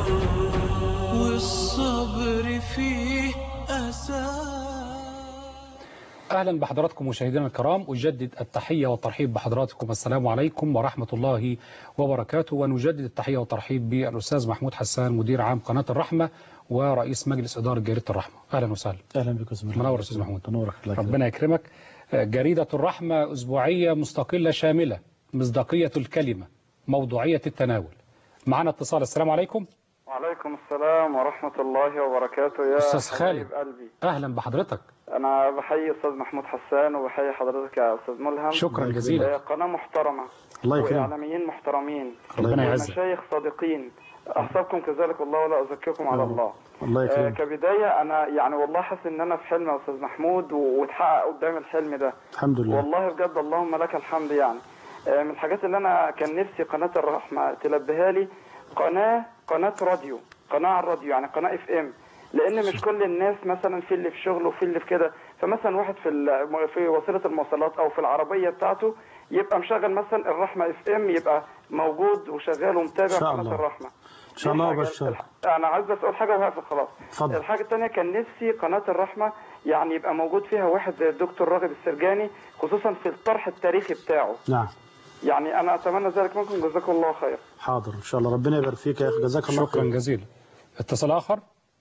والصبر فيه أساس أهلا بحضراتكم مشاهدينا الكرام أجدد التحية والترحيب بحضراتكم السلام عليكم ورحمة الله وبركاته ونجدد التحية والترحيب بالأستاذ محمود حسان مدير عام قناة الرحمة ورئيس مجلس إدارة جريدة الرحمة أهلا وسهلا اهلا بك يا زميلي منور أستاذ محمود منورك الله يكرمك. ربنا يكرمك جريدة الرحمة أسبوعية مستقلة شاملة مصداقية الكلمة موضوعية التناول معنا اتصال السلام عليكم وعليكم السلام ورحمة الله وبركاته يا أستاذ خالد. حبيب قلبي أهلا بحضرتك أنا بحيي أستاذ محمود حسان وبحيي حضرتك يا أستاذ ملهم شكرا الله جزيلا آه، قناة محترمة الله يكرمك وإعلاميين محترمين ربنا يعزك ومشايخ صادقين أحسبكم كذلك الله ولا أزكيكم على الله الله آه، يكرمك كبداية أنا يعني والله حاسس إن أنا في حلم يا أستاذ محمود و- واتحقق قدام الحلم ده الحمد لله والله بجد اللهم لك الحمد يعني آه، من الحاجات اللي انا كان نفسي قناه الرحمه تلبيها لي قناه قناه راديو قناه على الراديو يعني قناه اف ام لان مش كل الناس مثلا في اللي في شغل وفي اللي في كده فمثلا واحد في ال- في وسيله المواصلات او في العربيه بتاعته يبقى مشغل مثلا الرحمه اف ام يبقى موجود وشغال ومتابع إن شاء قناه الله. الرحمه ان شاء دي الله حاجة. وبشر انا عايز بس اقول حاجه وهقفل خلاص اتفضل. الحاجه الثانيه كان نفسي قناه الرحمه يعني يبقى موجود فيها واحد زي الدكتور راغب السرجاني خصوصا في الطرح التاريخي بتاعه نعم يعني انا اتمنى ذلك منكم جزاكم الله خير حاضر ان شاء الله ربنا يبارك فيك يا اخي جزاك الله شكرا خير جزيلا اتصال آخر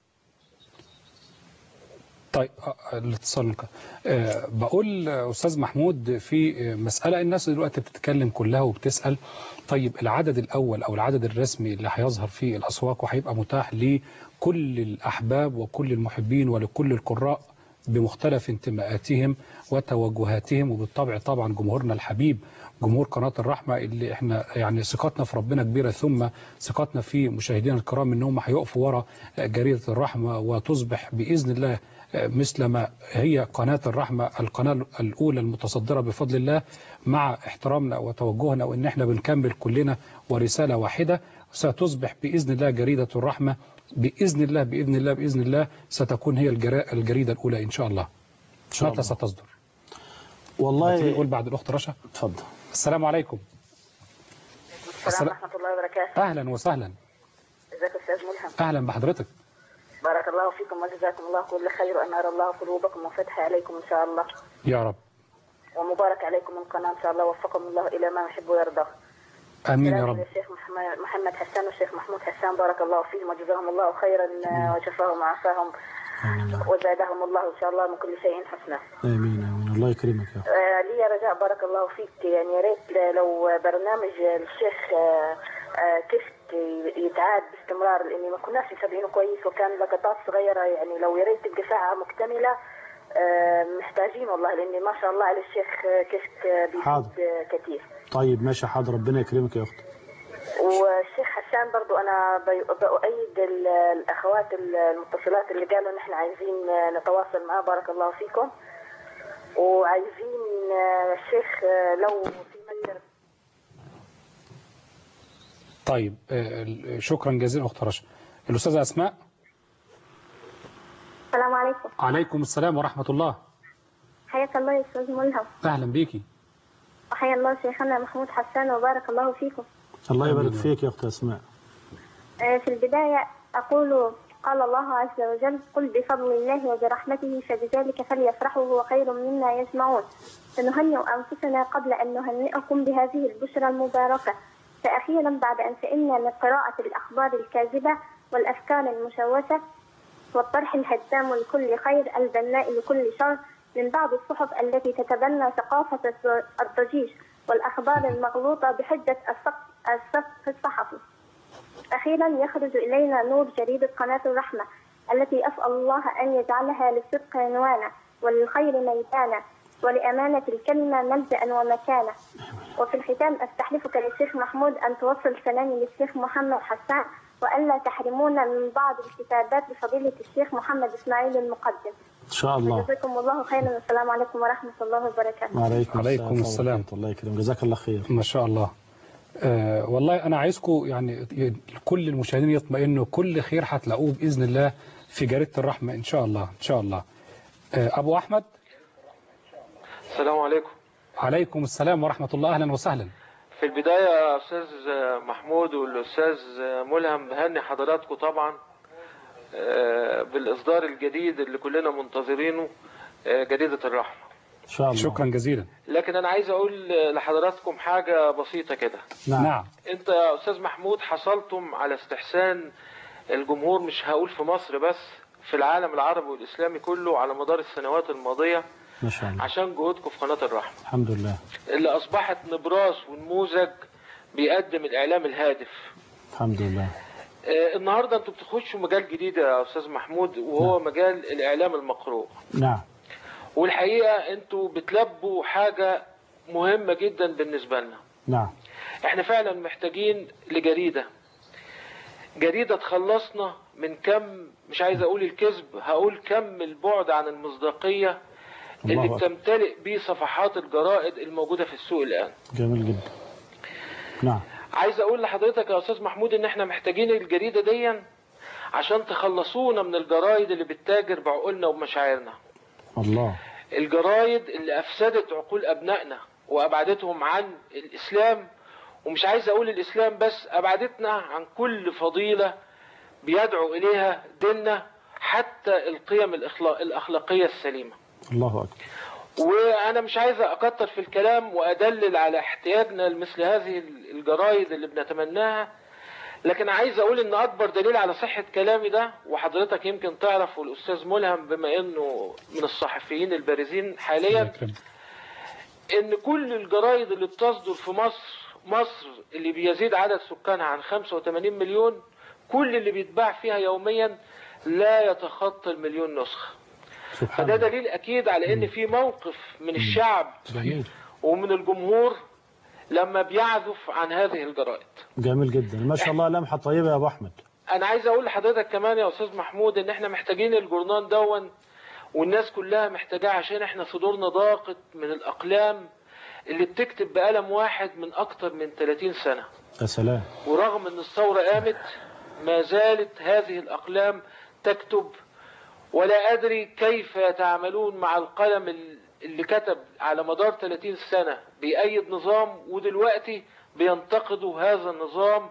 طيب آه، الاتصال منك. آه، بقول آه، أستاذ محمود في آه، مسألة الناس دلوقتي بتتكلم كلها وبتسأل طيب العدد الأول أو العدد الرسمي اللي هيظهر في الأسواق وهيبقى متاح لكل الأحباب وكل المحبين ولكل القراء بمختلف انتماءاتهم وتوجهاتهم وبالطبع طبعا جمهورنا الحبيب جمهور قناة الرحمة اللي احنا يعني ثقتنا في ربنا كبيرة ثم ثقتنا في مشاهدينا الكرام انهم هيقفوا ورا جريدة الرحمة وتصبح بإذن الله مثل ما هي قناة الرحمة القناة الأولى المتصدرة بفضل الله مع احترامنا وتوجهنا وإن احنا بنكمل كلنا ورسالة واحدة ستصبح بإذن الله جريدة الرحمة بإذن الله بإذن الله بإذن الله ستكون هي الجرا- الجريدة الأولى إن شاء الله ان شاء متى الله ستصدر؟ والله نقول بعد الأخت رشا اتفضل السلام عليكم السلام السلام- ورحمة الله وبركاته أهلا وسهلا ازيك يا أستاذ ملهم أهلا بحضرتك بارك الله فيكم وجزاكم الله كل خير وأنار الله قلوبكم وفتح عليكم إن شاء الله يا رب ومبارك عليكم القناة إن شاء الله وفقكم الله إلى ما يحب ويرضى آمين يا سلام رب للشيخ محمد- محمد حسان والشيخ محمود حسان بارك الله فيهم وجزاهم الله خيرا آه، وشفاهم وعافاهم وزادهم الله إن شاء الله من كل شيء حسنا امين امين الله يكرمك يا رب. آه، لي رجاء بارك الله فيك يعني يا ريت لو برنامج الشيخ آه، آه، كيف يتعاد باستمرار لاني ما كناش متابعينه كويس وكان لقطات صغيره يعني لو يا ريت تبقى ساعه مكتمله آه، محتاجين والله لاني ما شاء الله على الشيخ آه، كيف بيفيد حاضر. آه، كثير طيب ماشي حاضر ربنا يكرمك يا اختي والشيخ حسان برضو انا بي- بأؤيد ال- الاخوات المتصلات اللي قالوا نحن عايزين آه، نتواصل معاه بارك الله فيكم وعايزين آه، الشيخ آه، لو في مجال طيب آه، شكرا جزيلا أخت رشا الأستاذة أسماء السلام عليكم عليكم السلام ورحمة الله حياك الله يا استاذ ملهم أهلا بيكي وحيا الله شيخنا محمود حسان وبارك الله فيكم الله يبارك آمين. فيك يا اختي اسماء آه، في البداية أقول قال الله عز وجل قل بفضل الله وبرحمته فبذلك فليفرحوا هو خير مما يجمعون فنهنئ أنفسنا قبل أن نهنئكم بهذه البشرى المباركة فأخيرا بعد أن سئلنا من قراءة الأخبار الكاذبة والأفكار المشوشة والطرح الهدام لكل خير البناء لكل شر من بعض الصحف التي تتبنى ثقافة الض- الضجيج والأخبار المغلوطة بحجة الصف الصف الصحفي أخيرا يخرج إلينا نور جريدة قناة الرحمة التي أسأل الله أن يجعلها للصدق عنوانا وللخير ميدانا ولأمانة الكلمة ملجأ ومكانة وفي الختام أستحلفك للشيخ محمود أن توصل سلامي للشيخ محمد حسان وألا تحرمونا من بعض الكتابات بفضيلة الشيخ محمد إسماعيل المقدم ان شاء الله جزاكم الله خيرا والسلام عليكم ورحمة الله وبركاته وعليكم عليكم ورحمة السلام. الله يكرمك جزاك الله خير ما شاء الله آه والله أنا عايزكم يعني كل المشاهدين يطمئنوا كل خير هتلاقوه بإذن الله في جريدة الرحمة إن شاء الله إن شاء الله آه أبو أحمد السلام عليكم عليكم السلام ورحمة الله أهلا وسهلا في البداية يا أستاذ محمود والأستاذ ملهم بهني حضراتكم طبعا آه، بالإصدار الجديد اللي كلنا منتظرينه آه، جريدة الرحمة ان شاء الله شكرا جزيلا لكن أنا عايز أقول لحضراتكم حاجة بسيطة كده نعم, نعم أنت يا أستاذ محمود حصلتم على استحسان الجمهور مش هقول في مصر بس في العالم العربي والإسلامي كله على مدار السنوات الماضية ما شاء الله عشان جهودكم في قناة الرحمة الحمد لله اللي أصبحت نبراس ونموذج بيقدم الإعلام الهادف الحمد لله آه، النهارده انتوا بتخشوا مجال جديد يا استاذ محمود وهو مجال الاعلام المقروء نعم والحقيقه انتوا بتلبوا حاجه مهمه جدا بالنسبه لنا نعم احنا فعلا محتاجين لجريده جريده تخلصنا من كم مش عايز اقول الكذب هقول كم البعد عن المصداقيه اللي الله أكبر. بتمتلئ بيه صفحات الجرائد الموجوده في السوق الان جميل جدا نعم عايز اقول لحضرتك يا استاذ محمود ان احنا محتاجين الجريده دي عشان تخلصونا من الجرايد اللي بتتاجر بعقولنا ومشاعرنا الله الجرايد اللي افسدت عقول ابنائنا وابعدتهم عن الاسلام ومش عايز اقول الاسلام بس ابعدتنا عن كل فضيله بيدعو اليها ديننا حتى القيم الأخلا- الاخلاقيه السليمه الله اكبر وانا مش عايز اكتر في الكلام وادلل على احتياجنا لمثل هذه الجرايد اللي بنتمناها لكن عايز اقول ان اكبر دليل على صحة كلامي ده وحضرتك يمكن تعرف والاستاذ ملهم بما انه من الصحفيين البارزين حاليا يكرمك. ان كل الجرايد اللي بتصدر في مصر مصر اللي بيزيد عدد سكانها عن 85 مليون كل اللي بيتباع فيها يوميا لا يتخطى المليون نسخة سبحان فده الله دليل اكيد على ان في موقف من الشعب جميل ومن الجمهور لما بيعزف عن هذه الجرائد جميل جدا ما شاء الله لمحه طيبه يا ابو احمد انا عايز اقول لحضرتك كمان يا استاذ محمود ان احنا محتاجين الجورنان دون والناس كلها محتاجاه عشان احنا صدورنا ضاقت من الاقلام اللي بتكتب بقلم واحد من اكتر من 30 سنة يا سلام ورغم ان الثورة قامت ما زالت هذه الاقلام تكتب ولا ادري كيف يتعاملون مع القلم ال- اللي كتب على مدار 30 سنة بيأيد نظام ودلوقتي بينتقدوا هذا النظام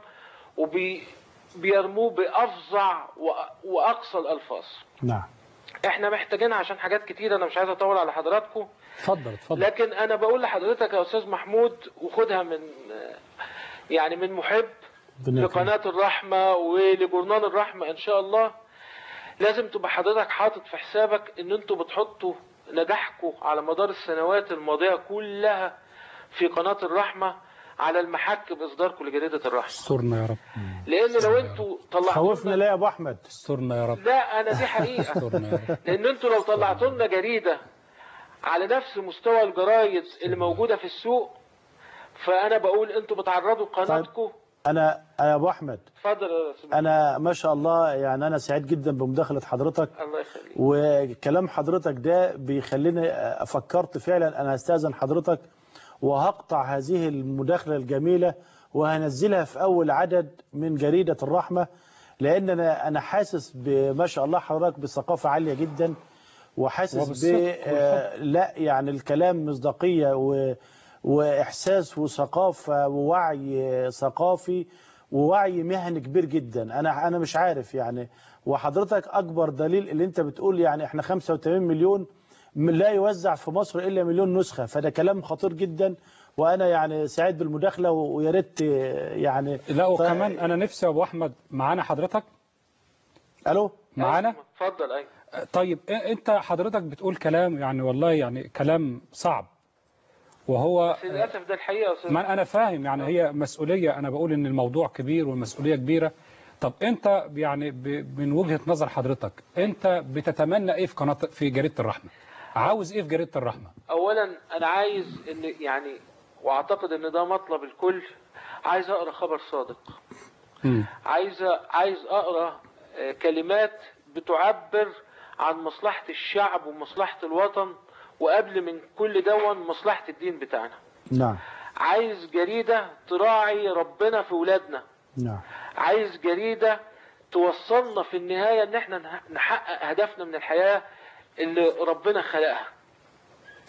وبيرموه بأفظع وأ- وأقصى الألفاظ نعم احنا محتاجينها عشان حاجات كتير انا مش عايز اطول على حضراتكم اتفضل اتفضل لكن انا بقول لحضرتك يا استاذ محمود وخدها من يعني من محب ربنا يكرمك. لقناة الرحمة ولجورنال الرحمة ان شاء الله لازم تبقى حضرتك حاطط في حسابك ان انتوا بتحطوا نجاحكم على مدار السنوات الماضية كلها في قناة الرحمة على المحك باصداركم لجريدة الرحمة استرنا يا رب لان لو انتوا خوفنا طلعتوا ليه يا ابو احمد استرنا يا رب لا انا دي حقيقة استرنا يا رب لان انتوا لو طلعتوا لنا جريده على نفس مستوى الجرايد اللي موجوده في السوق فانا بقول انتوا بتعرضوا قناتكم انا يا ابو احمد اتفضل يا أستاذ انا ما شاء الله يعني انا سعيد جدا بمداخله حضرتك الله يخليك وكلام حضرتك ده بيخليني فكرت فعلا انا هستاذن حضرتك وهقطع هذه المداخله الجميله وهنزلها في اول عدد من جريده الرحمه لان انا انا حاسس بما شاء الله حضرتك بثقافه عاليه جدا وحاسس ب وبالصدق آه، لا يعني الكلام مصداقيه و واحساس وثقافه ووعي ثقافي ووعي مهني كبير جدا انا انا مش عارف يعني وحضرتك اكبر دليل اللي انت بتقول يعني احنا 85 مليون من- لا يوزع في مصر الا مليون نسخه فده كلام خطير جدا وانا يعني سعيد بالمداخله و- ويا ريت آه، يعني لا ف- وكمان انا نفسي يا ابو احمد معانا حضرتك الو معانا اتفضل ايوه طيب إيه- انت حضرتك بتقول كلام يعني والله يعني كلام صعب وهو بس للاسف ده الحقيقه يا استاذ ما انا فاهم يعني هي مسؤوليه انا بقول ان الموضوع كبير والمسؤوليه كبيره طب انت يعني ب- من وجهه نظر حضرتك انت بتتمنى ايه في قناه في جريده الرحمه عاوز ايه في جريده الرحمه اولا انا عايز ان يعني واعتقد ان ده مطلب الكل عايز اقرا خبر صادق مم. عايز عايز اقرا آه، كلمات بتعبر عن مصلحه الشعب ومصلحه الوطن وقبل من كل دون مصلحه الدين بتاعنا نعم عايز جريده تراعي ربنا في ولادنا نعم عايز جريدة توصلنا في النهاية ان احنا نح- نحقق هدفنا من الحياة اللي ربنا خلقها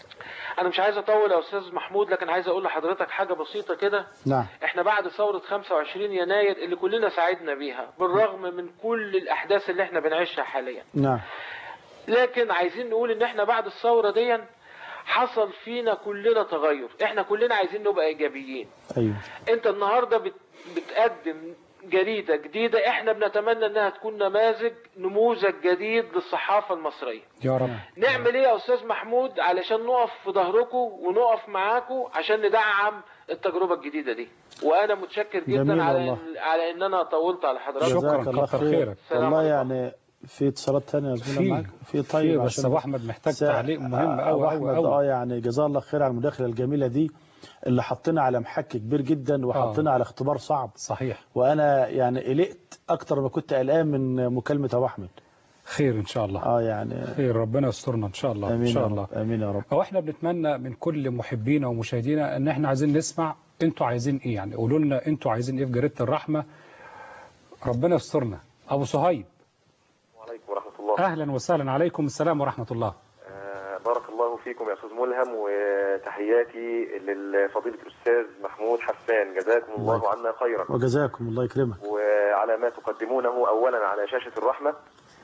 انا مش عايز اطول يا استاذ محمود لكن عايز اقول لحضرتك حاجه بسيطه كده نعم احنا بعد ثورة 25 يناير اللي كلنا سعدنا بيها بالرغم من كل الاحداث اللي احنا بنعيشها حاليا نعم لكن عايزين نقول ان احنا بعد الثورة دي حصل فينا كلنا تغير احنا كلنا عايزين نبقى ايجابيين ايوه انت النهاردة بت... بتقدم جريدة جديدة احنا بنتمنى انها تكون نماذج نموذج جديد للصحافة المصرية يا رب نعمل ايه يا استاذ محمود علشان نقف في ظهركم ونقف معاكم عشان ندعم التجربة الجديدة دي وانا متشكر جميل جدا على والله. إن على ان انا طولت على حضرتك شكراً، جزاك الله كتر خير خيرك. سلام والله عليكم. يعني في اتصالات ثانيه يا زميلي في معاك في في طيب بس عشان ابو احمد محتاج سا- تعليق مهم أبو قوي احمد قوي اه قوي يعني جزاه الله خير على المداخله الجميله دي اللي حطينا على محك كبير جدا وحطينا على اختبار صعب صحيح وانا يعني قلقت اكتر ما كنت قلقان من مكالمه ابو احمد خير ان شاء الله اه يعني خير ربنا يسترنا ان شاء الله ان امين يا شاء رب الله امين يا رب هو احنا بنتمنى من كل محبينا ومشاهدينا ان احنا عايزين نسمع انتوا عايزين ايه يعني قولوا لنا انتوا عايزين ايه في جريده الرحمه ربنا يسترنا ابو صهيب وعليكم ورحمة الله اهلا وسهلا عليكم السلام ورحمه الله آه، بارك الله فيكم يا أستاذ ملهم وتحياتي لفضيلة الأستاذ محمود حسان جزاكم الله عنا خيرا وجزاكم الله يكرمك وعلى ما تقدمونه أولا على شاشة الرحمة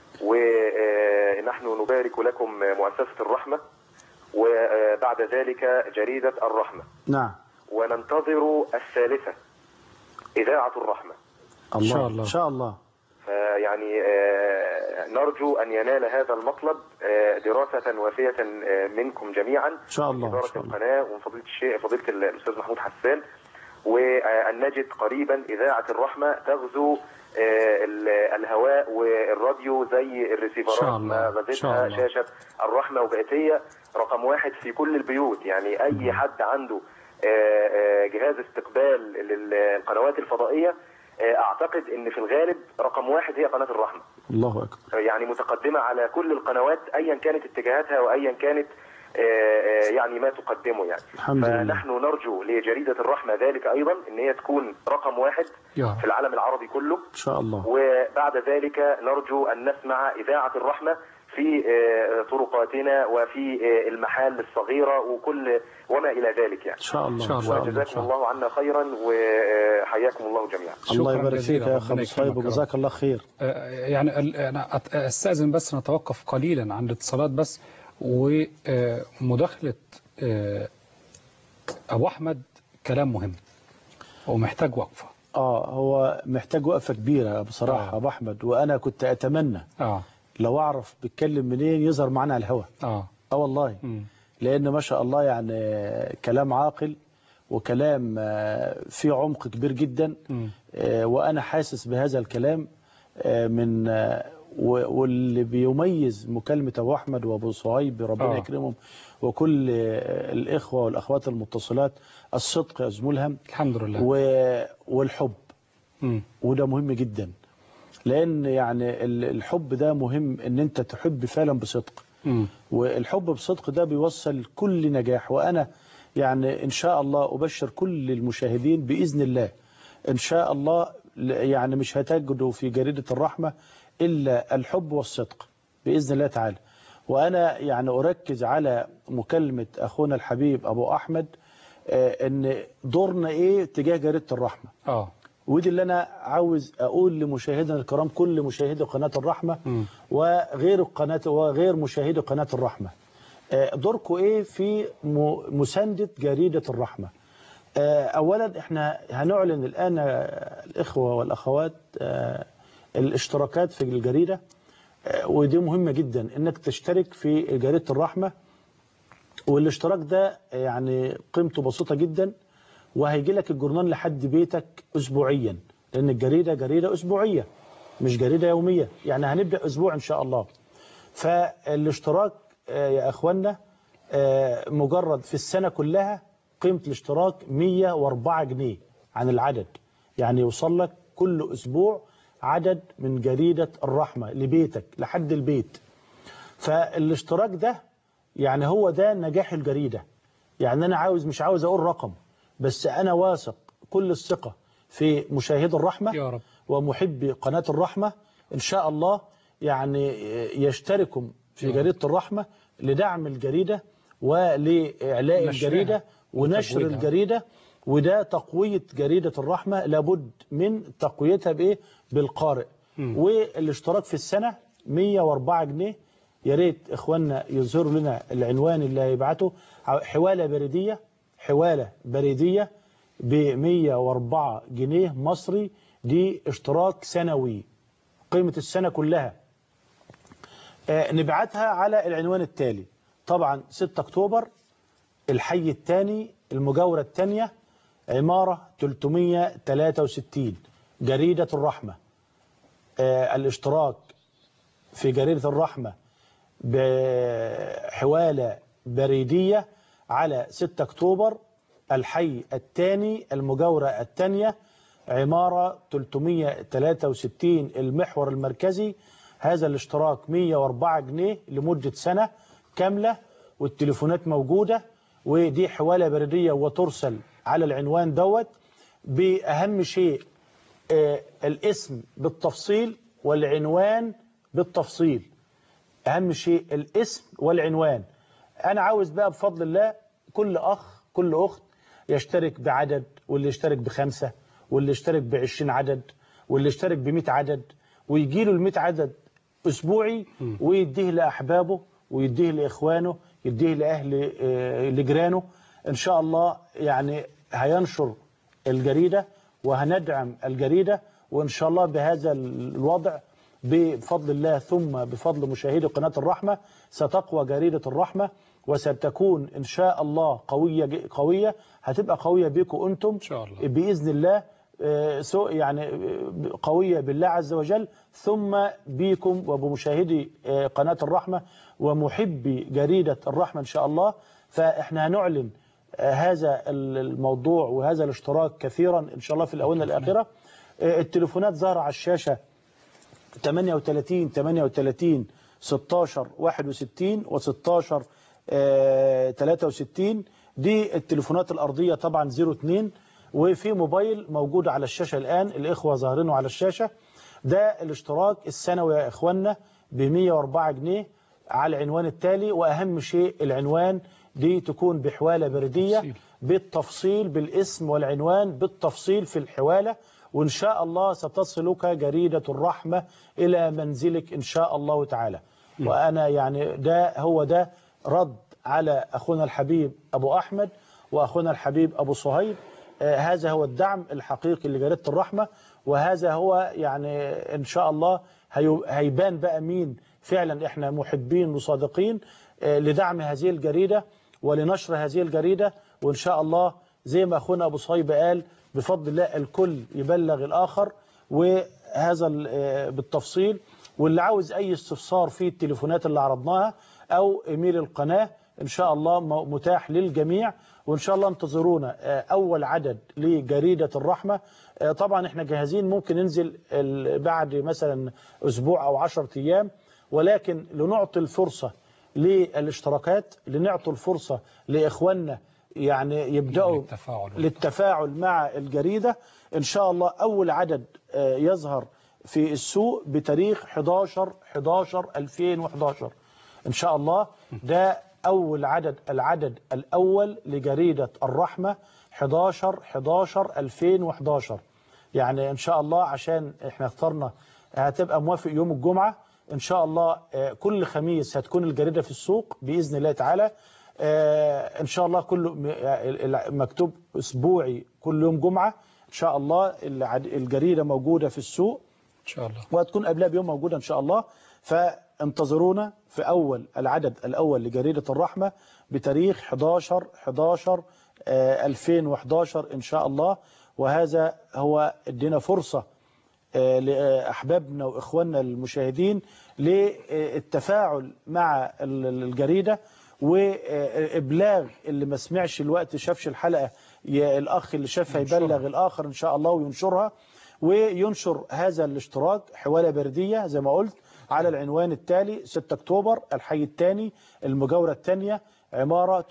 ونحن نبارك لكم مؤسسة الرحمة وبعد ذلك جريدة الرحمة نعم وننتظر الثالثة إذاعة الرحمة الله شاء الله. ان شاء الله فيعني آه، نرجو أن ينال هذا المطلب آه، دراسة وافية آه، منكم جميعا ان شاء الله ان إدارة شاء الله القناة ومن فضيلة الشيخ فضيلة الأستاذ محمود حسان وأن نجد قريبا إذاعة الرحمة تغزو آه، ال- الهواء والراديو زي إن شاء الريسيفرات الله. ما إن شاء غزتها الله. شاشة الرحمة وبقت هي رقم واحد في كل البيوت يعني أي حد عنده آه، آه، جهاز استقبال للقنوات الفضائية آه، أعتقد أن في الغالب رقم واحد هي قناة الرحمة الله اكبر يعني متقدمة على كل القنوات أيا كانت اتجاهاتها وأيا كانت آه، آه، يعني ما تقدمه يعني الحمد لله. فنحن نرجو لجريدة الرحمة ذلك أيضا أن هي تكون رقم واحد يا رب. في العالم العربي كله ان شاء الله وبعد ذلك نرجو أن نسمع إذاعة الرحمة في آه، طرقاتنا وفي آه، المحال الصغيرة وكل وما إلى ذلك يعني ان شاء الله إن شاء الله. ان جزاكم الله عنا خيرا وحياكم الله جميعا الله شكراً يبارك جزيلاً. فيك يا اخ ربنا ابو صهيب يكرمك يا رب. وجزاك الله خير آه، يعني ال- انا أت- استاذن بس نتوقف قليلا عن الاتصالات بس ومداخله ابو احمد كلام مهم ومحتاج وقفه اه هو محتاج وقفه كبيره بصراحه آه. ابو احمد وانا كنت اتمنى اه لو اعرف بيتكلم منين يظهر معانا على الهوا اه اه والله مم. لان ما شاء الله يعني آه، كلام عاقل وكلام آه، فيه عمق كبير جدا مم. آه، وانا حاسس بهذا الكلام آه، من آه، و- واللي بيميز مكالمه ابو احمد وابو صهيب ربنا آه. يكرمهم وكل آه، الاخوه والاخوات المتصلات الصدق يا زميلهم الحمد لله و- والحب مم. وده مهم جدا لان يعني ال- الحب ده مهم ان انت تحب فعلا بصدق مم. والحب بصدق ده بيوصل كل نجاح وانا يعني ان شاء الله ابشر كل المشاهدين باذن الله ان شاء الله ل- يعني مش هتجدوا في جريده الرحمه الا الحب والصدق باذن الله تعالى وانا يعني اركز على مكالمه اخونا الحبيب ابو احمد آه، ان دورنا ايه تجاه جريده الرحمه اه ودي اللي انا عاوز اقول لمشاهدينا الكرام كل مشاهدي قناه الرحمه مم. وغير القناه وغير مشاهدي قناه الرحمه آه، دوركم ايه في م- مسانده جريده الرحمه آه، اولا احنا هنعلن الان آه، الاخوه والاخوات آه، الاشتراكات في الجريده آه، ودي مهمه جدا انك تشترك في جريده الرحمه والاشتراك ده يعني قيمته بسيطه جدا وهيجي لك الجورنال لحد بيتك اسبوعيا لان الجريده جريده اسبوعيه مش جريده يوميه يعني هنبدا اسبوع ان شاء الله فالاشتراك آه، يا اخوانا آه، مجرد في السنه كلها قيمه الاشتراك 104 جنيه عن العدد يعني يوصل لك كل اسبوع عدد من جريده الرحمه لبيتك لحد البيت فالاشتراك ده يعني هو ده نجاح الجريدة يعني أنا عاوز مش عاوز أقول رقم بس أنا واثق كل الثقة في مشاهد الرحمة يا رب. ومحبي قناة الرحمة إن شاء الله يعني يشتركوا في يا رب. جريدة الرحمة لدعم الجريدة ولإعلاء نشرها الجريدة ونشر وتجويدها. الجريدة وده تقوية جريدة الرحمة لابد من تقويتها بإيه؟ بالقارئ والاشتراك في السنة 104 جنيه يا ريت إخواننا يظهروا لنا العنوان اللي هيبعته حوالة بريدية حوالة بريدية ب 104 جنيه مصري دي اشتراك سنوي قيمة السنة كلها آه، نبعتها على العنوان التالي طبعا 6 أكتوبر الحي الثاني المجاورة الثانية عمارة 363 جريدة الرحمة آه، الاشتراك في جريدة الرحمة بحوالة بريدية على 6 أكتوبر الحي الثاني المجاورة الثانية عمارة 363 المحور المركزي هذا الاشتراك 104 جنيه لمدة سنة كاملة والتليفونات موجودة ودي حوالة بريدية وترسل على العنوان دوت بأهم شيء آه، الاسم بالتفصيل والعنوان بالتفصيل أهم شيء الاسم والعنوان أنا عاوز بقى بفضل الله كل أخ كل أخت يشترك بعدد واللي يشترك بخمسة واللي يشترك بعشرين عدد واللي يشترك بمئة عدد ويجي له المئة عدد أسبوعي ويديه لأحبابه ويديه لإخوانه يديه لأهل آه، لجيرانه إن شاء الله يعني هينشر الجريدة وهندعم الجريدة وإن شاء الله بهذا الوضع بفضل الله ثم بفضل مشاهدي قناة الرحمة ستقوى جريدة الرحمة وستكون إن شاء الله قوية قوية هتبقى قوية بيكم أنتم إن شاء الله. بإذن الله آه، سوء يعني آه، قوية بالله عز وجل ثم بيكم وبمشاهدي آه، قناة الرحمة ومحبي جريدة الرحمة إن شاء الله فإحنا هنعلن آه، هذا الموضوع وهذا الاشتراك كثيرا إن شاء الله في الآونة الأخيرة آه، التليفونات ظاهرة على الشاشة 38 38 16 61 و16 63 دي التليفونات الأرضية طبعا 02 وفي موبايل موجود على الشاشة الآن الإخوة ظاهرينه على الشاشة ده الاشتراك السنوي يا إخوانا ب 104 جنيه على العنوان التالي وأهم شيء العنوان دي تكون بحوالة بردية تفصيل. بالتفصيل بالاسم والعنوان بالتفصيل في الحوالة وإن شاء الله ستصلك جريدة الرحمة إلى منزلك إن شاء الله تعالى وأنا يعني ده هو ده رد على أخونا الحبيب أبو أحمد وأخونا الحبيب أبو صهيب آه، هذا هو الدعم الحقيقي لجريدة الرحمة وهذا هو يعني إن شاء الله هي- هيبان بقى مين فعلا إحنا محبين وصادقين آه، لدعم هذه الجريدة ولنشر هذه الجريدة وإن شاء الله زي ما أخونا أبو صهيب قال بفضل الله الكل يبلغ الآخر وهذا ال- آه، بالتفصيل واللي عاوز أي استفسار في التليفونات اللي عرضناها أو إيميل القناة إن شاء الله م- متاح للجميع وإن شاء الله انتظرونا آه، أول عدد لجريدة الرحمة آه، طبعا إحنا جاهزين ممكن ننزل ال- بعد مثلا أسبوع أو عشرة أيام ولكن لنعطي الفرصة للاشتراكات لنعطي الفرصة لإخواننا يعني يبدأوا للتفاعل. للتفاعل مع الجريدة إن شاء الله أول عدد آه، يظهر في السوق بتاريخ 11 11 2011 إن شاء الله ده أول عدد العدد الأول لجريدة الرحمة 11 11 2011 يعني إن شاء الله عشان إحنا اخترنا هتبقى موافق يوم الجمعة إن شاء الله آه، كل خميس هتكون الجريدة في السوق بإذن الله تعالى آه، إن شاء الله كل م- ال- ال- مكتوب أسبوعي كل يوم جمعة إن شاء الله العد- الجريدة موجودة في السوق إن شاء الله وهتكون قبلها بيوم موجودة إن شاء الله فانتظرونا في أول العدد الأول لجريدة الرحمة بتاريخ 11 11 آه، 2011 إن شاء الله وهذا هو ادينا فرصة آه، لأحبابنا وإخواننا المشاهدين للتفاعل مع ال- ال- الجريدة وإبلاغ اللي ما سمعش الوقت شافش الحلقة ي- الأخ اللي شافها يبلغ الآخر إن شاء الله وينشرها وينشر هذا الاشتراك حوالة بردية زي ما قلت على العنوان التالي 6 أكتوبر الحي الثاني المجاورة الثانية عمارة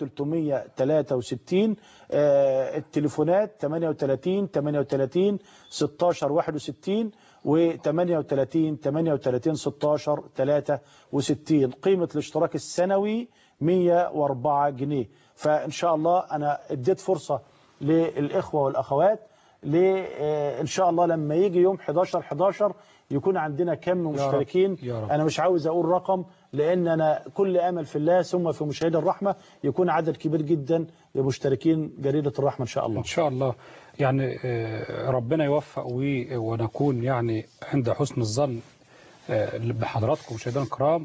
363 آه، التليفونات 38 38 16 61 و 38 38 16 63 قيمة الاشتراك السنوي 104 جنيه فإن شاء الله أنا اديت فرصة للإخوة والأخوات ل آه، إن شاء الله لما يجي يوم 11 11 يكون عندنا كم رب، مشتركين يا رب. أنا مش عاوز أقول رقم لأن أنا كل أمل في الله ثم في مشاهد الرحمة يكون عدد كبير جدا لمشتركين جريدة الرحمة إن شاء الله إن شاء الله يعني آه، ربنا يوفق و- ونكون يعني عند حسن الظن آه، بحضراتكم مشاهدينا الكرام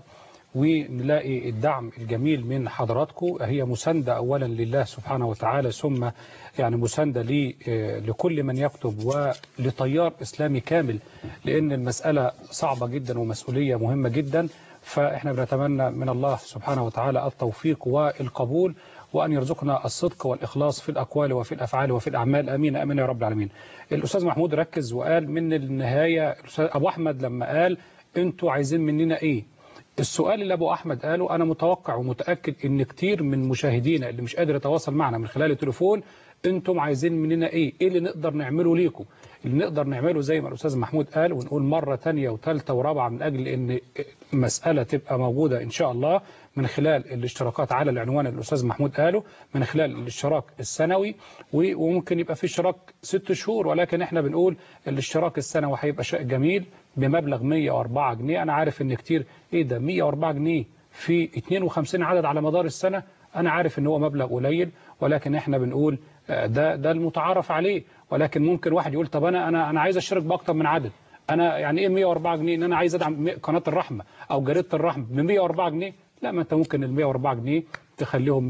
ونلاقي الدعم الجميل من حضراتكم هي مساندة أولا لله سبحانه وتعالى ثم يعني مساندة لي- آه، لكل من يكتب ولتيار إسلامي كامل لأن المسألة صعبة جدا ومسؤولية مهمة جدا فإحنا بنتمنى من الله سبحانه وتعالى التوفيق والقبول وأن يرزقنا الصدق والإخلاص في الأقوال وفي الأفعال وفي الأعمال أمين أمين يا رب العالمين الأستاذ محمود ركز وقال من النهاية الأستاذ أبو أحمد لما قال أنتوا عايزين مننا إيه السؤال اللي أبو أحمد قاله أنا متوقع ومتأكد إن كتير من مشاهدينا اللي مش قادر يتواصل معنا من خلال التليفون أنتم عايزين مننا إيه إيه اللي نقدر نعمله ليكم اللي نقدر نعمله زي ما الأستاذ محمود قال ونقول مرة تانية وثالثة ورابعة من أجل إن مسألة تبقى موجودة إن شاء الله من خلال الاشتراكات على العنوان اللي الأستاذ محمود قاله من خلال الاشتراك السنوي و- وممكن يبقى في اشتراك ست شهور ولكن احنا بنقول الاشتراك السنوي هيبقى شيء جميل بمبلغ 104 جنيه أنا عارف إن كتير إيه ده 104 جنيه في 52 عدد على مدار السنة أنا عارف إن هو مبلغ قليل ولكن احنا بنقول آه، ده ده المتعارف عليه ولكن ممكن واحد يقول طب أنا أنا أنا عايز أشترك بأكتر من عدد انا يعني ايه 104 جنيه ان انا عايز ادعم قناه الرحمه او جريده الرحمه ب 104 جنيه لا ما انت ممكن ال 104 جنيه تخليهم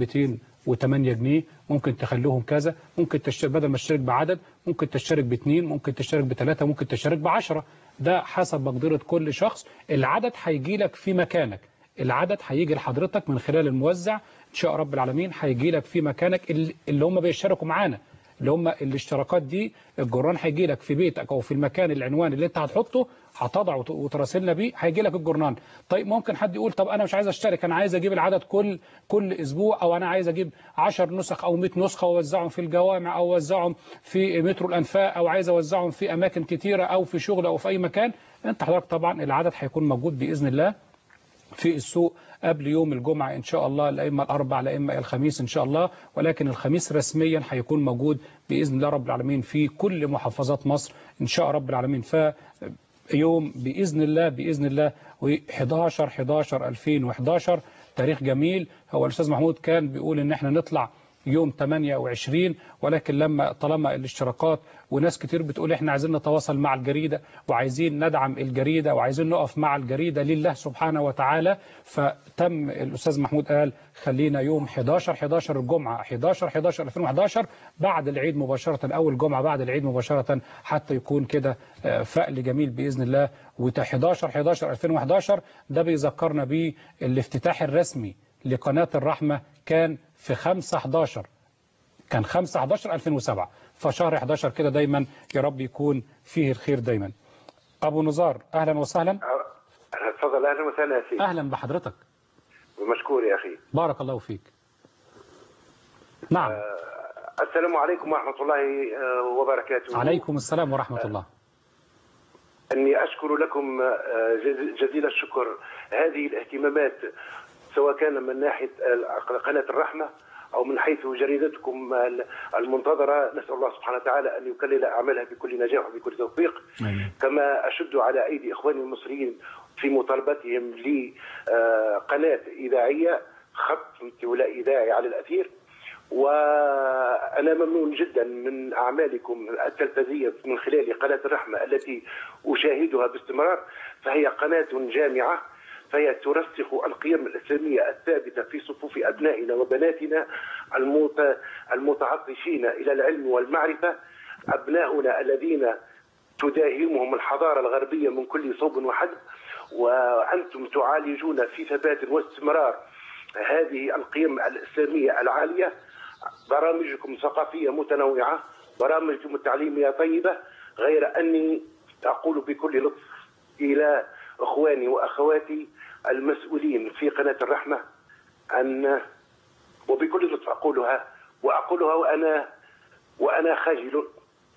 208 جنيه ممكن تخليهم كذا ممكن تشترك بدل ما تشترك بعدد ممكن تشترك باثنين ممكن تشترك بثلاثه ممكن تشترك بعشرة ده حسب مقدره كل شخص العدد هيجي لك في مكانك العدد هيجي لحضرتك من خلال الموزع ان شاء رب العالمين هيجي لك في مكانك اللي اللي هم بيشتركوا معانا اللي هم الاشتراكات دي الجران هيجي لك في بيتك او في المكان العنوان اللي انت هتحطه هتضع وت- وتراسلنا بيه هيجي لك الجرنان طيب ممكن حد يقول طب انا مش عايز اشترك انا عايز اجيب العدد كل كل اسبوع او انا عايز اجيب 10 نسخ او 100 نسخه واوزعهم في الجوامع او اوزعهم في مترو الانفاق او عايز اوزعهم في اماكن كتيره او في شغل او في اي مكان انت حضرتك طبعا العدد هيكون موجود باذن الله في السوق قبل يوم الجمعة إن شاء الله لا إما الأربع لا إما الخميس إن شاء الله ولكن الخميس رسميا هيكون موجود بإذن الله رب العالمين في كل محافظات مصر إن شاء رب العالمين ف يوم بإذن الله بإذن الله و11 11 2011 تاريخ جميل هو الأستاذ محمود كان بيقول إن إحنا نطلع يوم 28 ولكن لما طالما الاشتراكات وناس كتير بتقول احنا عايزين نتواصل مع الجريدة وعايزين ندعم الجريدة وعايزين نقف مع الجريدة لله سبحانه وتعالى فتم الأستاذ محمود قال خلينا يوم 11 11 الجمعة 11 11 2011 بعد العيد مباشرة أول جمعة بعد العيد مباشرة حتى يكون كده آه، فأل جميل بإذن الله وت 11 11 2011 ده بيذكرنا بالافتتاح الرسمي لقناة الرحمة كان في 5 11 كان 5 11 2007 فشهر 11 كده دايما يا رب يكون فيه الخير دايما أبو نزار أهلا وسهلا تفضل اهلا وسهلا يا سيدي أهلا بحضرتك مشكور يا اخي بارك الله فيك نعم السلام عليكم ورحمه الله آه، وبركاته عليكم السلام ورحمة الله اني اشكر لكم آه، جز- جزيل الشكر هذه الاهتمامات سواء كان من ناحيه ال- قناه الرحمه او من حيث جريدتكم ال- المنتظره نسال الله سبحانه وتعالى ان يكلل اعمالها بكل نجاح وبكل توفيق كما اشد على ايدي اخواني المصريين في مطالبتهم لقناه اذاعيه خط ولا اذاعي على الاثير وانا ممنون جدا من اعمالكم التلفزيونيه من خلال قناه الرحمه التي اشاهدها باستمرار فهي قناه جامعه فهي ترسخ القيم الاسلاميه الثابته في صفوف ابنائنا وبناتنا المت- المتعطشين الى العلم والمعرفه ابناؤنا الذين تداهمهم الحضاره الغربيه من كل صوب وحدب وانتم تعالجون في ثبات واستمرار هذه القيم الاسلاميه العاليه برامجكم ثقافيه متنوعه برامجكم التعليميه طيبه غير اني اقول بكل لطف الى اخواني واخواتي المسؤولين في قناه الرحمه ان وبكل لطف اقولها واقولها وانا وانا خجل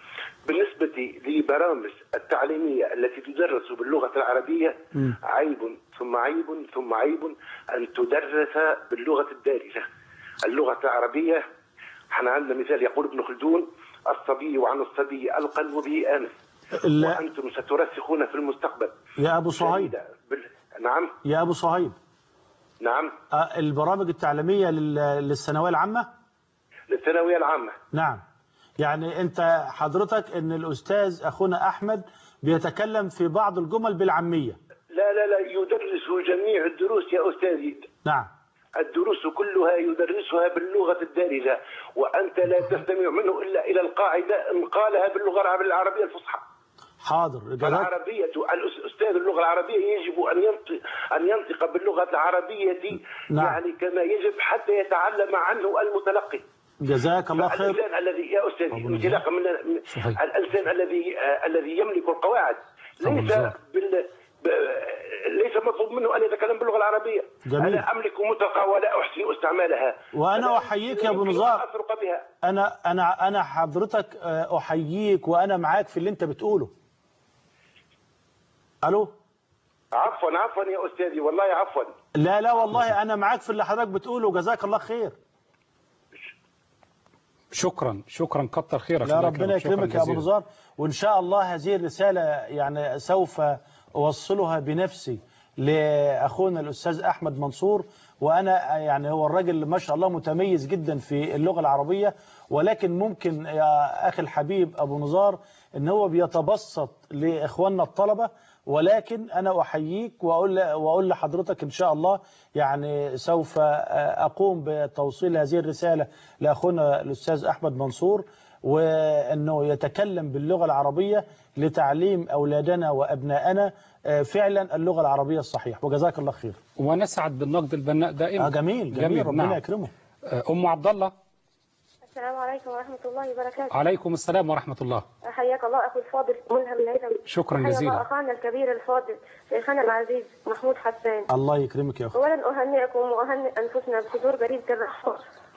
بالنسبة لبرامج التعليمية التي تدرس باللغة العربية عيب ثم عيب ثم عيب أن تدرس باللغة الدارجة اللغة العربية احنا عندنا مثال يقول ابن خلدون الصبي عن الصبي ألقى وبه آنس لا وأنتم سترسخون في المستقبل يا أبو صهيب شديدة بال... نعم يا أبو صهيب نعم آه، البرامج التعليمية لل- للثانوية العامة للثانوية العامة نعم يعني أنت حضرتك أن الأستاذ أخونا أحمد بيتكلم في بعض الجمل بالعامية لا لا لا يدرس جميع الدروس يا أستاذي نعم الدروس كلها يدرسها باللغة الدارجة وأنت لا تستمع منه إلا إلى القاعدة إن قالها باللغة العرب- العربية الفصحى حاضر جزاك العربية الأس- أستاذ اللغة العربية يجب أن ينطق أن ينطق باللغة العربية نعم. يعني كما يجب حتى يتعلم عنه المتلقي جزاك الله خير الإنسان الذي يا أستاذي أبو انطلاقا من من- صحيح. الإنسان الذي آه، الذي يملك القواعد أبو ليس نزار. بال ب- ليس مطلوب منه أن يتكلم باللغة العربية جميل. أنا أملك مطلقة ولا أحسن استعمالها وأنا فلا أحييك يا أبو يمكن نزار. أن أفرق بها أنا أنا أنا حضرتك آه، أحييك وأنا معاك في اللي أنت بتقوله ألو عفوا عفوا يا أستاذي والله عفوا لا لا والله أنا معاك في اللي حضرتك بتقوله جزاك الله خير شكرا شكرا كتر خيرك لا الله ربنا شكراً يكرمك يا أبو جزيلاً. نزار وإن شاء الله هذه الرسالة يعني سوف أوصلها بنفسي لأخونا الأستاذ أحمد منصور وأنا يعني هو الراجل اللي ما شاء الله متميز جدا في اللغة العربية ولكن ممكن يا أخي الحبيب أبو نزار إن هو بيتبسط لإخواننا الطلبة ولكن أنا أحييك وأقول وأقول لحضرتك إن شاء الله يعني سوف أقوم بتوصيل هذه الرسالة لأخونا الأستاذ أحمد منصور وأنه يتكلم باللغة العربية لتعليم أولادنا وأبنائنا آه، فعلا اللغة العربية الصحيح وجزاك الله خير ونسعد بالنقد البناء دائما آه جميل جميل, ربنا نعم. يكرمه آه، أم عبد الله السلام عليكم ورحمة الله وبركاته عليكم السلام ورحمة الله حياك الله أخو الفاضل ملهم الهيثم شكرا حيا الله جزيلا أخانا الكبير الفاضل شيخنا العزيز محمود حسان الله يكرمك يا أخي أولا أهنئكم وأهنئ أنفسنا بحضور جريدة الرحمة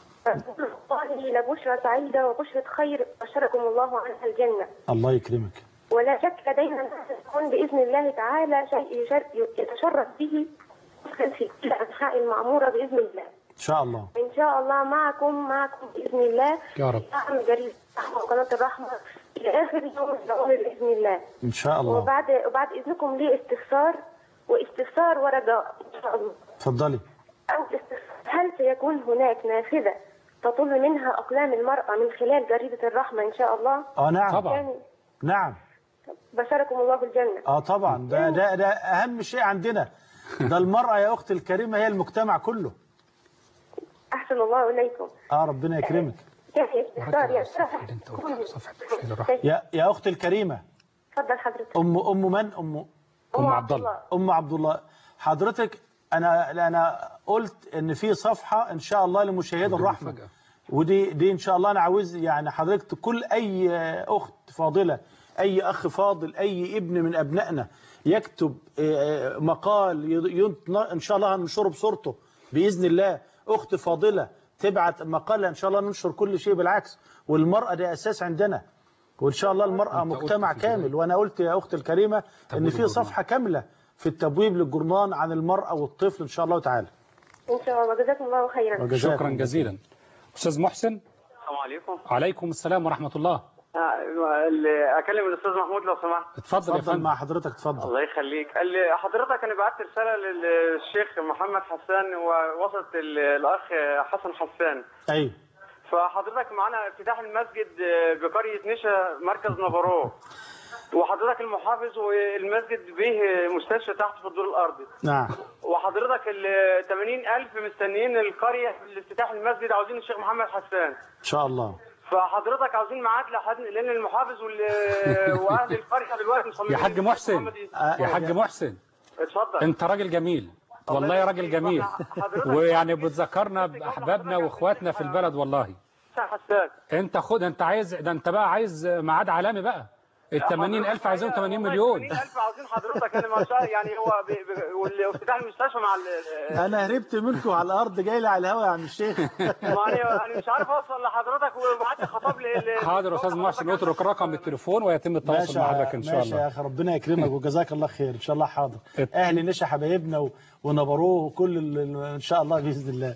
والله لبشرى سعيدة وبشرى خير بشركم الله عنها الجنة الله يكرمك ولا شك لدينا أن يكون بإذن الله تعالى شيء يشر- يتشرف به في كل أنحاء المعمورة بإذن الله إن شاء الله إن شاء الله معكم معكم بإذن الله يا رب دعم جريدة الرحمة وقناة الرحمة إلى آخر يوم من العمر بإذن الله إن شاء الله وبعد وبعد إذنكم لي استفسار واستفسار ورجاء إن شاء الله اتفضلي أو استفسار هل سيكون هناك نافذة تطل منها أقلام المرأة من خلال جريدة الرحمة إن شاء الله آه نعم طبعا. يعني نعم بشركم الله بالجنة اه طبعا ده ده ده اهم شيء عندنا ده المرأة يا اختي الكريمة هي المجتمع كله أحسن الله إليكم اه ربنا يكرمك يعني استفسار يا ترى انت قلت صفحة تفعيل الرحمة يا يا اختي الكريمة تفضل حضرتك ام ام من ام أم عبد الله ام عبد الله حضرتك انا انا قلت ان في صفحة ان شاء الله لمشاهدي الرحمة مفاجأة. ودي دي ان شاء الله انا عاوز يعني حضرتك كل اي اخت فاضله اي اخ فاضل اي ابن من ابنائنا يكتب آه، مقال ينط- ان شاء الله هننشره بصورته باذن الله اخت فاضله تبعت مقالها ان شاء الله ننشر كل شيء بالعكس والمراه ده اساس عندنا وان شاء الله المراه أنت قلت مجتمع في كامل البداية. وانا قلت يا اختي الكريمه ان تبويب في الجرنان. صفحه كامله في التبويب للجرنان عن المراه والطفل ان شاء الله تعالى إن شاء الله جزاكم الله خيرا وجزاكم شكرا جزيلا أستاذ محسن السلام عليكم عليكم السلام ورحمة الله آه، اللي اكلم الاستاذ محمود لو سمحت اتفضل يا اتفضل فندم مع حضرتك اتفضل الله يخليك قال لي حضرتك انا بعت رساله للشيخ محمد حسان ووسط ال- الاخ حسن حسان ايوه فحضرتك معانا افتتاح المسجد بقريه نشا مركز نبرو وحضرتك المحافظ والمسجد به مستشفى تحت في الدور الارضي نعم وحضرتك ال 80000 مستنيين القريه لافتتاح المسجد عاوزين الشيخ محمد حسان ان شاء الله فحضرتك عاوزين معاك لحد لان المحافظ وال... واهل القريه دلوقتي مصممين يا حاج محسن محمد ي- يا حاج محسن اتفضل انت راجل جميل والله يا راجل جميل ويعني بتذكرنا باحبابنا واخواتنا في البلد والله حسان انت خد انت عايز ده انت بقى عايز ميعاد عالمي بقى ال 80000 عايزين 80 مليون 80000 عاوزين حضرتك انا ما شاء يعني هو ب... ب... والافتتاح المستشفى مع ال... انا هربت منكم على الارض جاي لي على الهوا يا عم الشيخ ما انا انا مش عارف اوصل لحضرتك وبعت خطاب ل ل- حاضر يا استاذ محسن اترك رقم التليفون ويتم التواصل ماشي مع يا- حضرتك ان شاء ماشي يا الله اخي ربنا يكرمك وجزاك الله خير ان شاء الله حاضر اهل نشا حبايبنا و- ونبروه وكل ال- ال- ان شاء الله باذن الله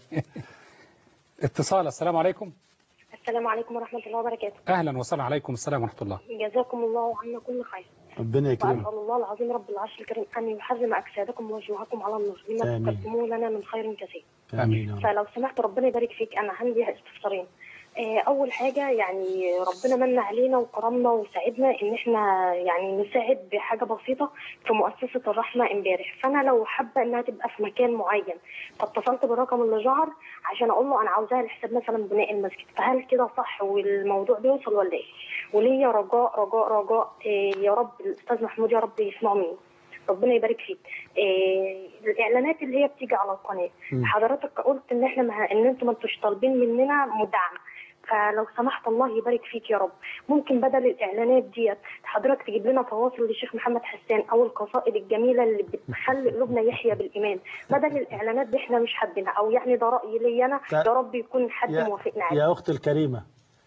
اتصال السلام عليكم السلام عليكم ورحمة الله وبركاته اهلا وسهلا عليكم السلام ورحمه الله جزاكم الله عنا كل خير ربنا يكرمك وأسأل الله العظيم رب العرش الكريم أن يحرم أجسادكم ووجوهكم على النار بما آمين. تقدموا لنا من خير كثير امين يا رب. فلو سمحت ربنا يبارك فيك أنا عندي استفسارين آه، أول حاجة يعني ربنا من علينا وكرمنا وساعدنا إن إحنا يعني نساعد بحاجة بسيطة في مؤسسة الرحمة إمبارح فأنا لو حابة إنها تبقى في مكان معين فاتصلت بالرقم اللي ظهر عشان أقول له أنا عاوزاها لحساب مثلا بناء المسجد فهل كده صح والموضوع بيوصل ولا إيه؟ وليا رجاء رجاء رجاء آه، يا رب الأستاذ محمود يا رب يسمعوا مني ربنا يبارك فيك إيه الاعلانات اللي هي بتيجي على القناه مم. حضرتك قلت ان احنا مه... ان انتم ما انتوش طالبين مننا مدعمه فلو سمحت الله يبارك فيك يا رب ممكن بدل الاعلانات ديت حضرتك تجيب لنا فواصل للشيخ محمد حسان او القصائد الجميله اللي بتخلي قلوبنا يحيا بالايمان بدل الاعلانات دي احنا مش حابينها او يعني ده رايي لي انا ت- يا رب يكون حد يا, موافقنا عليه يا اختي الكريمه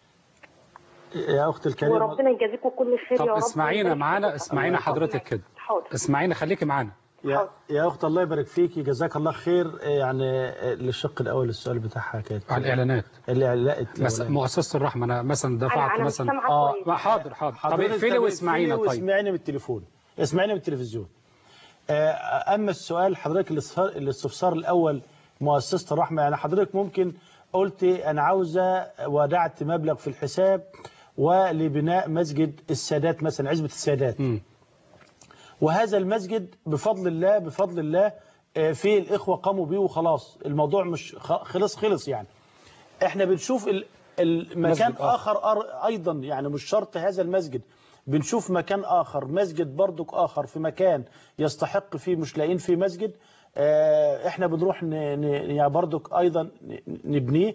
يا اختي الكريمه وربنا يجازيكم كل خير طب يا رب اسمعينا ويبارك معانا فيكم. اسمعينا حضرتك كده حاضر اسمعينا خليكي معانا يا يا اخت الله يبارك فيكي جزاك الله خير يعني للشق الاول السؤال بتاعها كانت على الاعلانات الاعلانات مس... مؤسسه الرحمه انا مثلا أنا- دفعت أنا مش مثلا سامعة اه كويس. ما حاضر حاضر طب حضرتك اقفلي طب واسمعينا اقفلي طيب واسمعيني من التليفون اسمعيني من التلفزيون آه، اما السؤال حضرتك الاستفسار الاستفسار الاول مؤسسه الرحمه يعني حضرتك ممكن قلت انا عاوزه ودعت مبلغ في الحساب ولبناء مسجد السادات مثلا عزبه السادات وهذا المسجد بفضل الله بفضل الله آه، في الاخوه قاموا بيه وخلاص الموضوع مش خ- خلص خلص يعني احنا بنشوف ال- المكان مسجد آخر. اخر أر- ايضا يعني مش شرط هذا المسجد بنشوف مكان اخر مسجد برضك اخر في مكان يستحق فيه مش لاقيين فيه مسجد آه، احنا بنروح ن- ن- يعني برضك ايضا ن- نبنيه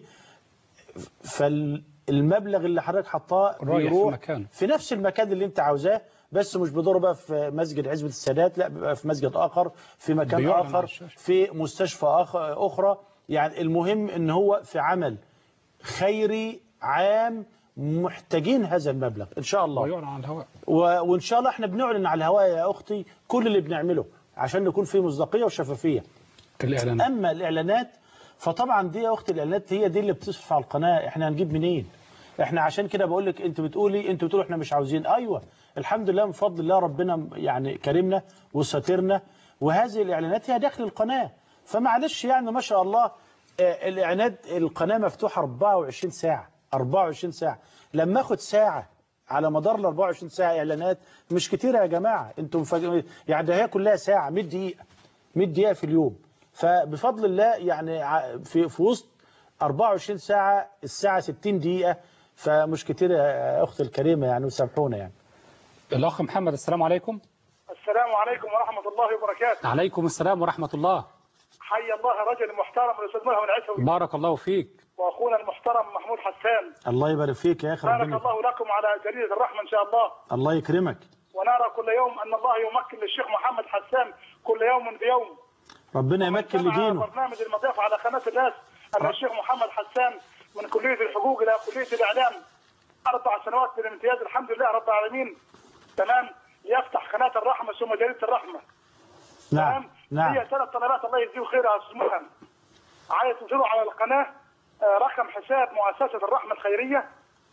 فالمبلغ اللي حضرتك حطاه رايح في بيروح مكان. في نفس المكان اللي انت عاوزاه بس مش بيدور بقى في مسجد عزبة السادات لا بيبقى في مسجد آخر في مكان بيعلن على آخر الشاشة. في مستشفى آخر أخرى يعني المهم ان هو في عمل خيري عام محتاجين هذا المبلغ ان شاء الله ويعلن على الهواء و... وان شاء الله احنا بنعلن على الهواء يا اختي كل اللي بنعمله عشان نكون في مصداقيه وشفافيه الاعلانات اما الاعلانات فطبعا دي يا اختي الاعلانات هي دي اللي بتصرف على القناه احنا هنجيب منين احنا عشان كده بقول لك انت بتقولي انت بتقولوا احنا مش عاوزين ايوه الحمد لله من فضل الله ربنا يعني كرمنا وسترنا وهذه الاعلانات هي داخل القناه فمعلش يعني ما شاء الله آه، الاعلانات القناه مفتوحه 24 ساعه 24 ساعه لما اخد ساعه على مدار ال 24 ساعه اعلانات مش كتيره يا جماعه انتم مفاجئ يعني ده هي كلها ساعه 100 دقيقه 100 دقيقه في اليوم فبفضل الله يعني ع- في في وسط 24 ساعه الساعه 60 دقيقه فمش كتير يا اختي الكريمه يعني وسامحونا يعني الاخ محمد السلام عليكم السلام عليكم ورحمة الله وبركاته عليكم السلام ورحمه الله حي الله الرجل المحترم الأستاذ ملهم العسوي بارك الله فيك وأخونا المحترم محمود حسان الله يبارك فيك يا اخي بارك ربنا الله لكم على جريدة الرحمة إن شاء الله الله يكرمك ونرى كل يوم أن الله يمكن للشيخ محمد حسان كل يوم بيوم ربنا يمكن سمع لدينه برنامج المضيف على قناة الناس أن الشيخ محمد حسان من كلية الحقوق إلى كلية الإعلام أربع سنوات بالامتياز الحمد لله رب العالمين تمام يفتح قناة الرحمة ثم جريدة الرحمة نعم نعم هي ثلاث طلبات الله يجزيه خير يا استاذ ملهم عايز تنزلوا على القناه آه، رقم حساب مؤسسه الرحمه الخيريه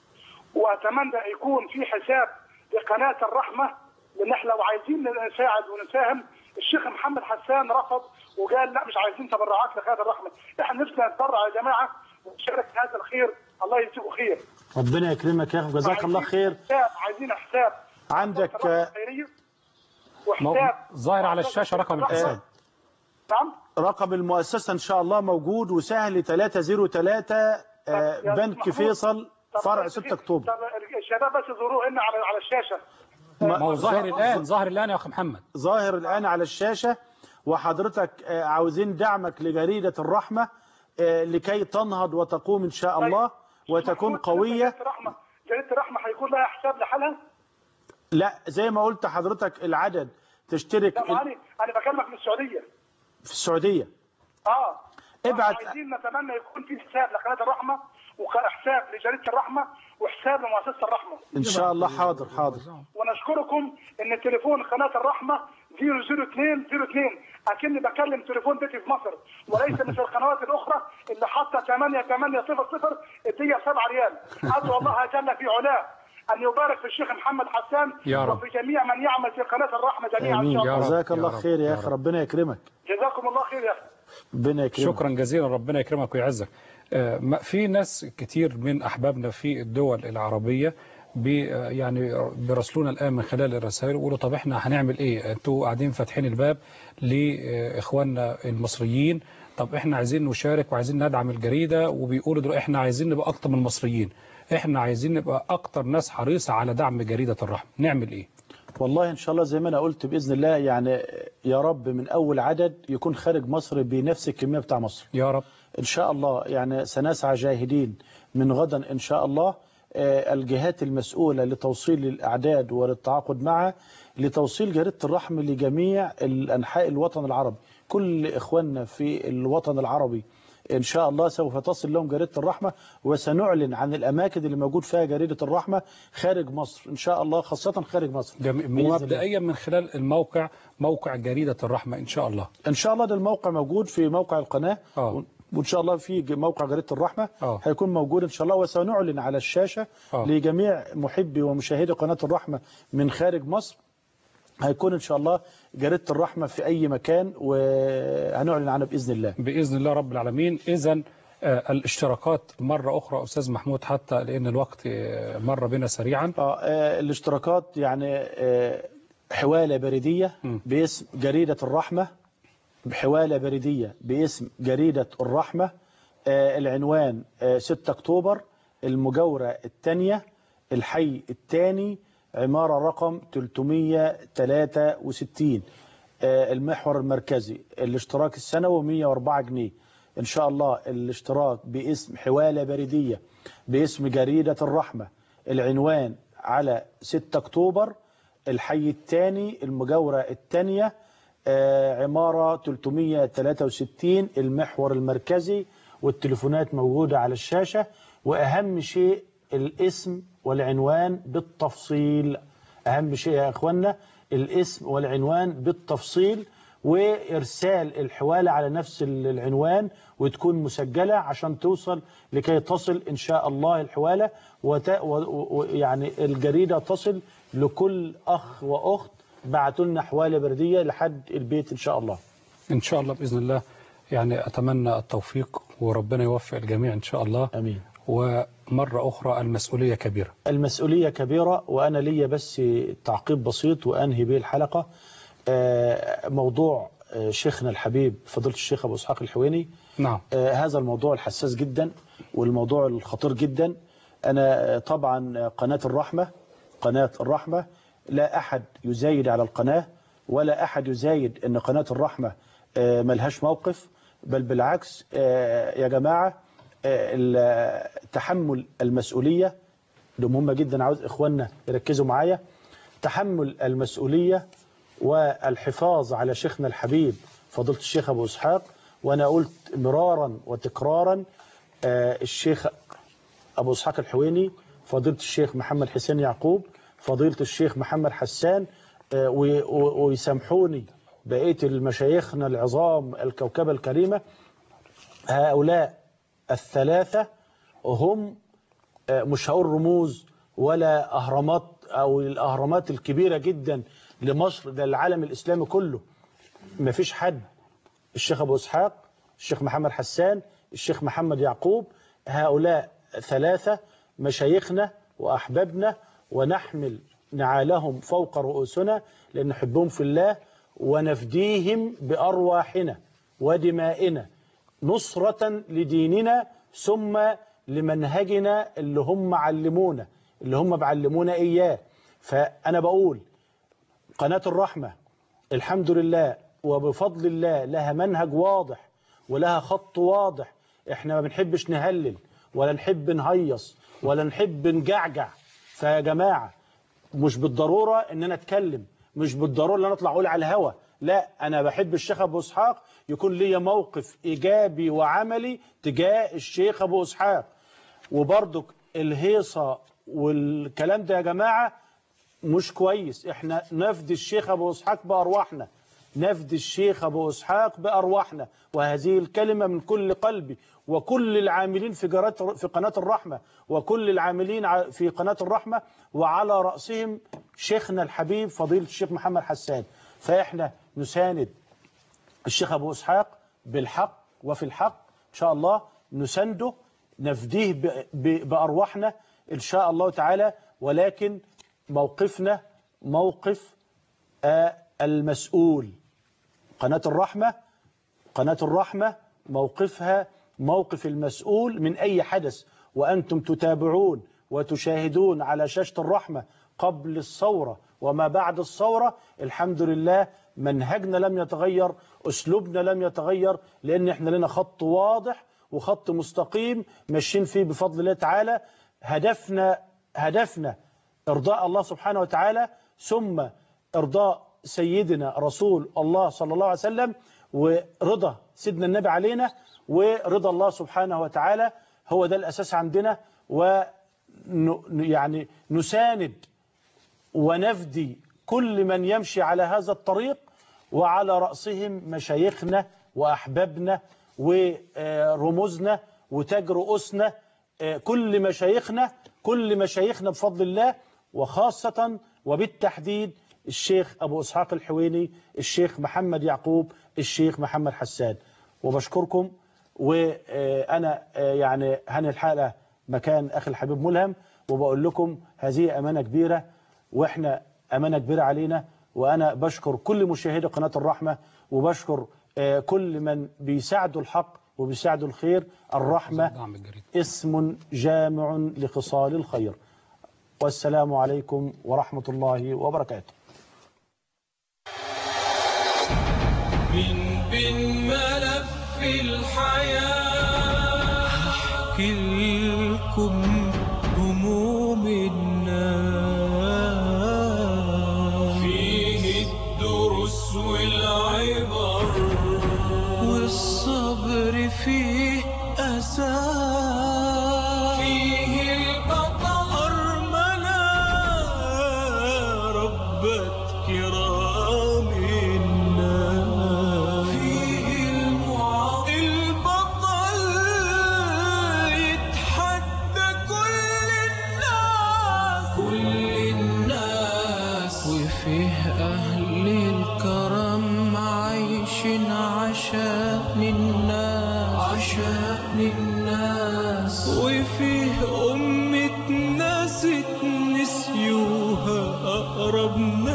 واتمنى يكون في حساب لقناه الرحمه لان احنا لو عايزين نساعد ونساهم الشيخ محمد حسان رفض وقال لا مش عايزين تبرعات لقناه الرحمه احنا نفسنا نتبرع يا جماعه ونشارك في هذا الخير الله يجزيه خير ربنا يكرمك يا اخي جزاك الله خير حساب عايزين حساب عندك الرحمه آه، الخيريه مو- وحساب ظاهر على الشاشه رقم الحساب نعم رقم المؤسسة إن شاء الله موجود وسهل 303 آه، يا بنك محمود. فيصل طب فرع بس 6 أكتوبر طب الشباب بس يزوروه هنا على على الشاشه ما هو ظاهر الان ظاهر الان يا اخ محمد ظاهر الآن على الشاشة وحضرتك آه، عاوزين دعمك لجريدة الرحمة آه، لكي تنهض وتقوم إن شاء الله وتكون قوية جريدة الرحمة جريدة الرحمة هيكون لها حساب لحالها لا زي ما قلت حضرتك العدد تشترك لا انا انا بكلمك من السعوديه في السعوديه اه ابعت عايزين نتمنى يكون في حساب لقناه الرحمه وحساب لجريده الرحمه وحساب لمؤسسه الرحمه ان شاء الله حاضر حاضر ونشكركم ان تليفون قناه الرحمه 00202 اكني بكلم تليفون بيتي في مصر وليس مثل القنوات الاخرى اللي حاطه 8800 اديه 7 ريال ادعو الله جل في علاه ان يبارك في الشيخ محمد حسان يا رب. وفي جميع من يعمل في قناه الرحمه جميعا ان امين شاء الله جزاك يا الله رب، خير يا يا اخي رب. ربنا يكرمك جزاكم الله خير يا اخي ربنا يكرمك شكرا جزيلا ربنا يكرمك ويعزك آه، ما- في ناس كتير من احبابنا في الدول العربيه بي آه، يعني بيراسلونا الان من خلال الرسائل ويقولوا طب احنا هنعمل ايه انتوا قاعدين فاتحين الباب لاخواننا المصريين طب احنا عايزين نشارك وعايزين ندعم الجريده وبيقولوا دول احنا عايزين نبقى اكتر من المصريين احنا عايزين نبقى اكتر ناس حريصه على دعم جريده الرحمه نعمل ايه والله ان شاء الله زي ما انا قلت باذن الله يعني يا رب من اول عدد يكون خارج مصر بنفس الكميه بتاع مصر يا رب ان شاء الله يعني سنسعى جاهدين من غدا ان شاء الله آه، الجهات المسؤوله لتوصيل الاعداد وللتعاقد معها لتوصيل جريده الرحم لجميع الانحاء الوطن العربي كل اخواننا في الوطن العربي ان شاء الله سوف تصل لهم جريده الرحمه وسنعلن عن الاماكن اللي موجود فيها جريده الرحمه خارج مصر ان شاء الله خاصه خارج مصر جميل. بإذن الله. ومبدئيا من خلال الموقع موقع جريده الرحمه ان شاء الله ان شاء الله ده الموقع موجود في موقع القناه آه. وان شاء الله في ج- موقع جريده الرحمه آه. هيكون موجود ان شاء الله وسنعلن على الشاشه آه. لجميع محبي ومشاهدي قناه الرحمه من خارج مصر هيكون ان شاء الله جريده الرحمه في اي مكان وهنعلن عنها باذن الله باذن الله رب العالمين اذا آه، الاشتراكات مره اخرى استاذ محمود حتى لان الوقت آه، مر بنا سريعا آه، آه، الاشتراكات يعني آه، حوالة بريدية باسم جريدة الرحمة بحوالة بريدية باسم جريدة الرحمة آه، العنوان آه، 6 أكتوبر المجاورة الثانية الحي الثاني عمارة رقم 363 آه، المحور المركزي الاشتراك السنوي 104 جنيه إن شاء الله الاشتراك باسم حوالة بريدية باسم جريدة الرحمة العنوان على 6 أكتوبر الحي الثاني المجاورة الثانية آه، عمارة 363 المحور المركزي والتليفونات موجودة على الشاشة وأهم شيء الاسم والعنوان بالتفصيل أهم شيء يا أخوانا الاسم والعنوان بالتفصيل وإرسال الحوالة على نفس العنوان وتكون مسجلة عشان توصل لكي تصل إن شاء الله الحوالة وت... و... و... يعني الجريدة تصل لكل أخ وأخت بعتوا لنا حوالة بردية لحد البيت إن شاء الله ان شاء الله باذن الله يعني اتمنى التوفيق وربنا يوفق الجميع ان شاء الله امين ومره اخرى المسؤوليه كبيره المسؤولية كبيرة وأنا ليا بس تعقيب بسيط وأنهي به الحلقة آه، موضوع آه، شيخنا الحبيب فضيلة الشيخ أبو إسحاق الحويني نعم آه، هذا الموضوع الحساس جدا والموضوع الخطير جدا أنا آه، طبعا آه، قناة الرحمة قناة الرحمة لا أحد يزايد على القناة ولا أحد يزايد أن قناة الرحمة آه، ملهاش موقف بل بالعكس آه، يا جماعة آه، ال- تحمل المسؤولية ده مهمة جدا عاوز إخواننا يركزوا معايا تحمل المسؤولية والحفاظ على شيخنا الحبيب فضيلة الشيخ أبو إسحاق وأنا قلت مرارا وتكرارا آه، الشيخ أبو إسحاق الحويني فضيلة الشيخ محمد حسين يعقوب فضيلة الشيخ محمد حسان آه، و- و- ويسامحوني بقية المشايخنا العظام الكوكبة الكريمة هؤلاء الثلاثة هم آه، مش هقول رموز ولا أهرامات أو الأهرامات الكبيرة جدا لمصر ده العالم الإسلامي كله ما فيش حد الشيخ أبو إسحاق الشيخ محمد حسان الشيخ محمد يعقوب هؤلاء ثلاثة مشايخنا وأحبابنا ونحمل نعالهم فوق رؤوسنا لأن نحبهم في الله ونفديهم بأرواحنا ودمائنا نصرة لديننا ثم لمنهجنا اللي هم علمونا اللي هم بعلمونا إياه فأنا بقول قناة الرحمة الحمد لله وبفضل الله لها منهج واضح ولها خط واضح احنا ما بنحبش نهلل ولا نحب نهيص ولا نحب نجعجع فيا جماعة مش بالضروره ان انا اتكلم مش بالضروره ان انا اطلع اقول على الهوا لا انا بحب الشيخ ابو اسحاق يكون ليا موقف ايجابي وعملي تجاه الشيخ ابو اسحاق وبرضك الهيصه والكلام ده يا جماعه مش كويس احنا نفدي الشيخ ابو اسحاق بارواحنا نفدي الشيخ ابو اسحاق بارواحنا وهذه الكلمه من كل قلبي وكل العاملين في جرات في قناه الرحمه وكل العاملين ع- في قناه الرحمه وعلى راسهم شيخنا الحبيب فضيله الشيخ محمد حسان فاحنا نساند الشيخ ابو اسحاق بالحق وفي الحق ان شاء الله نسنده نفديه ب- ب- بارواحنا ان شاء الله تعالى ولكن موقفنا موقف آه، المسؤول قناه الرحمه قناه الرحمه موقفها موقف المسؤول من اي حدث وانتم تتابعون وتشاهدون على شاشه الرحمه قبل الثوره وما بعد الثوره الحمد لله منهجنا لم يتغير اسلوبنا لم يتغير لان احنا لنا خط واضح وخط مستقيم ماشيين فيه بفضل الله تعالى هدفنا هدفنا ارضاء الله سبحانه وتعالى ثم ارضاء سيدنا رسول الله صلى الله عليه وسلم ورضا سيدنا النبي علينا ورضا الله سبحانه وتعالى هو ده الاساس عندنا و يعني نساند ونفدي كل من يمشي على هذا الطريق وعلى رأسهم مشايخنا وأحبابنا ورموزنا وتاج رؤوسنا كل مشايخنا كل مشايخنا بفضل الله وخاصة وبالتحديد الشيخ أبو إسحاق الحويني الشيخ محمد يعقوب الشيخ محمد حسان وبشكركم وأنا يعني هني الحلقة مكان أخي الحبيب ملهم وبقول لكم هذه أمانة كبيرة وإحنا أمانة كبيرة علينا وأنا بشكر كل مشاهدي قناة الرحمة وبشكر آه، كل من بيساعدوا الحق وبيساعدوا الخير الرحمة اسم جامع لخصال الخير والسلام عليكم ورحمة الله وبركاته من بين ملف الحياة أحكي لكم هموم الناس فيه الدروس والعبر والصبر فيه أساس فيه البطل أرملة ربت كرام الناس فيه المعاق البطل يتحدى كل الناس كل الناس وفيه أهل الكرم عايشين عشان الناس عشان الناس وفيه أمة ناس نسيوها أقرب